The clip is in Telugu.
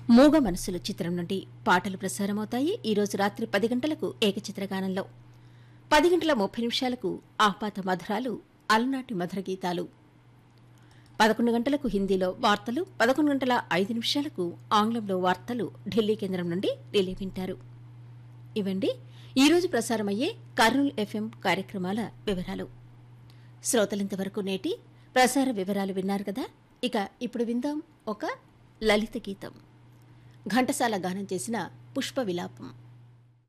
మూగ మనసులు చిత్రం నుండి పాటలు ప్రసారమవుతాయి ఈ రోజు రాత్రి పది గంటలకు ఏకచిత్రగానంలో పది గంటల ముప్పై నిమిషాలకు ఆపాత మధురాలు అలనాటి మధుర గీతాలు పదకొండు గంటలకు హిందీలో వార్తలు పదకొండు గంటల ఐదు నిమిషాలకు ఆంగ్లంలో వార్తలు ఢిల్లీ కేంద్రం నుండి ఢిల్లీ వింటారు ఇవండి ఈరోజు ప్రసారమయ్యే కర్నూలు ఎఫ్ఎం కార్యక్రమాల వివరాలు శ్రోతలింతవరకు నేటి ప్రసార వివరాలు విన్నారు కదా ఇక ఇప్పుడు విందాం ఒక లలిత గీతం ఘంటసాల గానం చేసిన పుష్ప విలాపం